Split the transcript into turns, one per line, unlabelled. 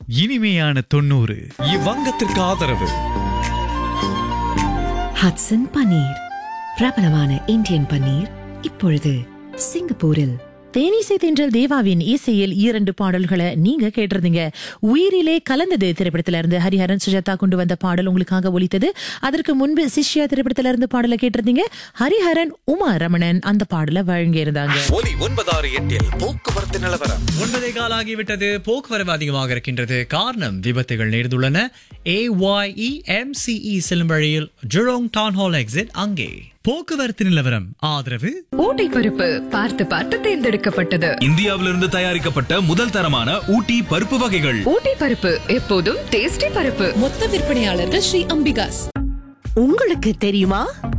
இனிமையான தொண்ணூறு
இவ்வங்கத்திற்கு ஆதரவு
ஹட்சன் பன்னீர் பிரபலமான இந்தியன் பன்னீர் இப்பொழுது சிங்கப்பூரில்
தேனிசை தென்றல் தேவாவின் இசையில் இரண்டு பாடல்களை நீங்க கேட்டிருந்தீங்க உயிரிலே கலந்தது திரைப்படத்தில இருந்து ஹரிஹரன் சுஜாதா கொண்டு வந்த பாடல் உங்களுக்காக ஒலித்தது அதற்கு முன்பு சிஷ்யா திரைப்படத்தில இருந்து பாடலை கேட்டிருந்தீங்க ஹரிஹரன் உமா ரமணன் அந்த பாடலை வழங்கி இருந்தாங்க
ஒலி ஒன்பதாறு எட்டில் போக்குவரத்து நிலவரம்
ஒன்பதே கால் ஆகிவிட்டது போக்குவரவு அதிகமாக இருக்கின்றது காரணம் விபத்துகள் நேர்ந்துள்ளன ஏஒய்இ எம்சிஇ செல்லும் வழியில் ஜுரோங் டான் ஹால் எக்ஸிட் அங்கே போக்குவரத்து நிலவரம் ஆதரவு
ஊட்டி பருப்பு பார்த்து பார்த்து தேர்ந்தெடுக்கப்பட்டது
இந்தியாவிலிருந்து தயாரிக்கப்பட்ட முதல் தரமான ஊட்டி பருப்பு வகைகள்
ஊட்டி பருப்பு எப்போதும் டேஸ்டி பருப்பு
மொத்த விற்பனையாளர்கள் ஸ்ரீ அம்பிகாஸ்
உங்களுக்கு தெரியுமா